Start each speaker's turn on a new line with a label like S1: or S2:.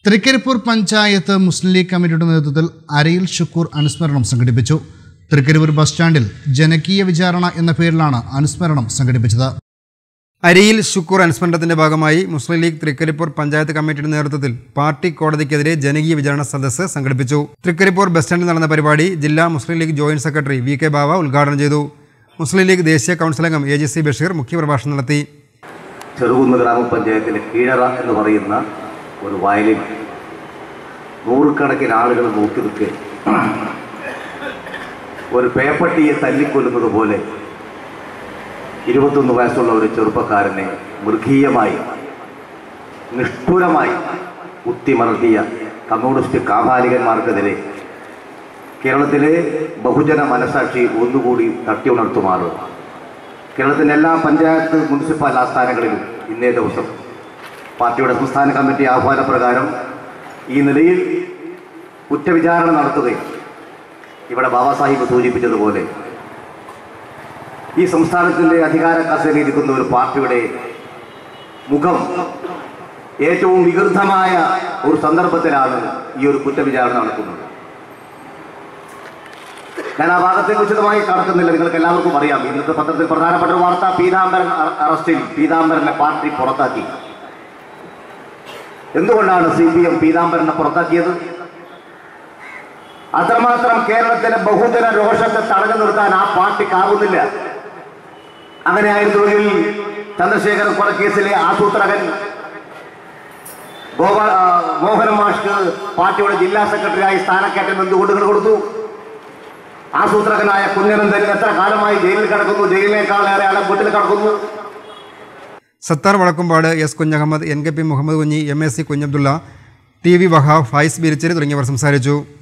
S1: തൃക്കരിപ്പൂർ പഞ്ചായത്ത് മുസ്ലിം league കമ്മിറ്റിയുടെ നേതൃത്വത്തിൽ അരയിൽ ഷുക്കൂർ അനുസ്മരണം സംഘടിപ്പിച്ചു തൃക്കരിപ്പൂർ ബസ് സ്റ്റാൻഡിൽ ജനകീയ വിചാരണ എന്ന പേരിലാണ് അനുസ്മരണം സംഘടിപ്പിച്ചത്
S2: അരിയിൽ ശുക്കൂർ അനുസ്മരണത്തിന്റെ ഭാഗമായി മുസ്ലിം ലീഗ് തൃക്കരിപ്പൂർ പഞ്ചായത്ത് കമ്മിറ്റിയുടെ നേതൃത്വത്തിൽ പാർട്ടി കോടതിക്കെതിരെ ജനകീയ വിചാരണ സദസ്സ് സംഘടിപ്പിച്ചു തൃക്കരിപ്പൂർ ബസ് സ്റ്റാൻഡിൽ നടന്ന പരിപാടി ജില്ലാ Muslim League joint secretary V K Bava ഉദ്ഘാടനം ചെയ്തു മുസ്ലിം ലീഗ് ദേശീയ കൗൺസിൽ അംഗം എ ജി സി ബഷീർ മുഖ്യപ്രഭാഷണം നടത്തി
S3: ചെറുകുന്ന് ഗ്രാമപഞ്ചായത്തിലെ കീഴറ എന്ന് പറയുന്ന ഒരു വയലിൽ നൂറുകണക്കിന് ആളുകൾ നോക്കി നിൽക്കെ ഒരു പേപ്പട്ടിയെ തല്ലിക്കൊല്ലുന്നത് പോലെ ഇരുപത്തൊന്ന് വയസ്സുള്ള ഒരു ചെറുപ്പക്കാരനെ മൃഗീയമായി നിഷ്ഠുരമായി കുത്തിമലർത്തിയ കമ്മ്യൂണിസ്റ്റ് കാപാലികന്മാർക്കെതിരെ കേരളത്തിലെ ബഹുജന മനസാക്ഷി ഒന്നുകൂടി തട്ടി ഉണർത്തുമാറ് കേരളത്തിലെ എല്ലാ പഞ്ചായത്ത് മുനിസിപ്പൽ ആസ്ഥാനങ്ങളിലും ഇന്നേ ദിവസം പാർട്ടിയുടെ സംസ്ഥാന കമ്മിറ്റി ആഹ്വാനപ്രകാരം ഈ നിലയിൽ കുറ്റവിചാരണ നടത്തുകയും ഇവിടെ ബാബാ സാഹിബ് സൂചിപ്പിച്ചതുപോലെ ഈ സംസ്ഥാനത്തിൻ്റെ അധികാര കസേരയിൽ ഇരിക്കുന്ന ഒരു പാർട്ടിയുടെ മുഖം ഏറ്റവും വികൃതമായ ഒരു സന്ദർഭത്തിലാണ് ഈ ഒരു കുറ്റവിചാരണ നടക്കുന്നത് ഞാൻ ആ ഭാഗത്തേക്ക് വിശദമായി കടക്കുന്നില്ല നിങ്ങൾക്ക് എല്ലാവർക്കും അറിയാം ഇന്നത്തെ പത്രത്തിൽ പ്രധാനപ്പെട്ട ഒരു വാർത്ത പീതാംബരൻ അ- അറസ്റ്റിൽ പീതാംബരനെ പാർട്ടി പുറത്താക്കി എന്തുകൊണ്ടാണ് സി പി എം പീതാംബരനെ പുറത്താക്കിയത് അത്രമാത്രം കേരളത്തിലെ ബഹുജന രോഷത്തെ തടഞ്ഞു നിർത്താൻ ആ പാർട്ടിക്കാവുന്നില്ല അങ്ങനെയായിരുന്നുവെങ്കിൽ ചന്ദ്രശേഖരൻ കൊലക്കേസിലെ ആസൂത്രകൻ ഗോപാ ആ, മോഹൻ മാഷ്ക്ക് പാർട്ടിയുടെ ജില്ലാ സെക്രട്ടറിയായി സ്ഥാനക്കയറ്റം എന്തുകൊണ്ട് ഇങ്ങട് കൊടുത്തു ആസൂത്രകനായ കുഞ്ഞനന്ദൻ എത്ര കാലമായി ജയിലിൽ കിടക്കുന്നു ജയിലിനേക്കാൾ ഏറെ ആളെ വീട്ടിൽ കിടക്കുന്നു
S2: Sathar Vadakkumpad S Kunhahammad N K P Muhammad Kunhi M S C Kunhabdulla T V Wahab Faiz Biricheri തുടങ്ങിയവർ സംസാരിച്ചു